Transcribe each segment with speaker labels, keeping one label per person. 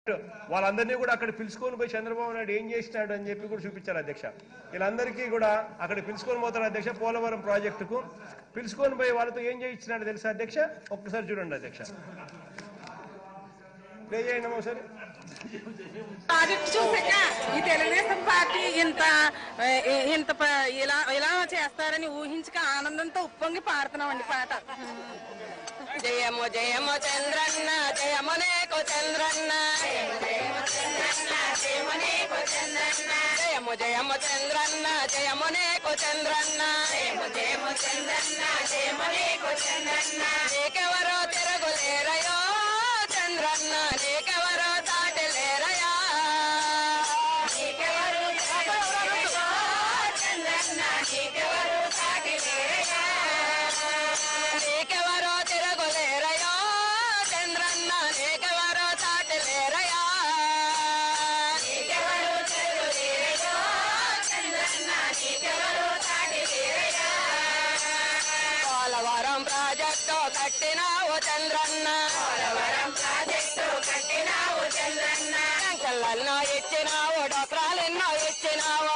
Speaker 1: వాళ్ళందరినీ కూడా అక్కడ పిలుచుకొని పోయి చంద్రబాబు నాయుడు ఏం చేసినాడు అని చెప్పి కూడా చూపించారు అధ్యక్ష వీళ్ళందరికీ కూడా అక్కడ పిలుచుకొని పోతారు అధ్యక్ష పోలవరం ప్రాజెక్టుకు పిలుచుకొని పోయి వాళ్ళతో ఏం చేయించినాడు తెలుసా అధ్యక్ష ఒక్కసారి చూడండి అధ్యక్ష ప్లే చేయండి ఒకసారి
Speaker 2: ప్రాజెక్ట్ చూసాక ఈ తెలుగుదేశం పార్టీ ఇంత ఏ, ఇంత ప- ఇలా ఇలా చేస్తారని ఊహించక ఆనందంతో ఉప్పొంగి పాడుతున్నామండి పాట జయము జయము చంద్రన్న జయము నేకు చంద్రన్న జయము జయము చంద్రన్న జయము నేకు చంద్రన్న నీకెవరో తిరగులేరయో చంద్రన్న నీకెవరో తాటలేరయా నీకెవరు నీకెవరో తిరగులేరయో చంద్రన్న నీకెవరో తాటలేరయా నీకెవరు తిరగులేరయో చంద్రన్న నీకెవరు తాటలేరయా పోలవరం ప్రాజెక్టు కట్టినావు చంద్రన్న పోలవరం ప్రాజెక్టు కట్టినావు చంద్రన్న సంకలన్నో ఇచ్చినావు డొక్రాలెన్నో ఇచ్చినావు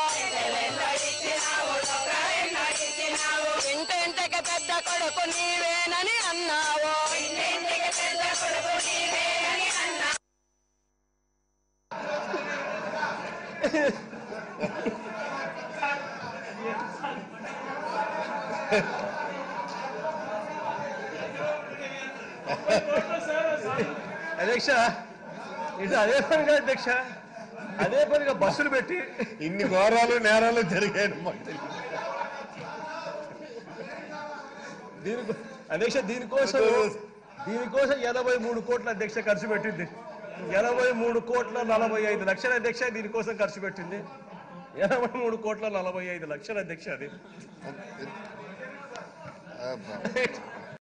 Speaker 2: ఇంటింటికి పెద్ద కొడుకు నీవేనని అన్నావు ఇంటింటికి పెద్ద కొడుకు నీవేనని అన్నావు
Speaker 1: అధ్యక్ష ఇది అదే పనిగా అధ్యక్ష అదే పనిగా బస్సులు పెట్టి
Speaker 3: ఇన్ని ఘోరాలు నేరాలు జరిగాయి మాకు తెలియదు.
Speaker 1: దీనికి అధ్యక్ష దీనికోసం దీనికోసం ఎనభై మూడు కోట్ల అధ్యక్ష ఖర్చు పెట్టింది ఎనభై మూడు కోట్ల నలభై ఐదు లక్షల అధ్యక్ష దీనికోసం ఖర్చు పెట్టింది ఎనభై మూడు కోట్ల నలభై ఐదు లక్షల అధ్యక్ష అది
Speaker 3: అబ్బా.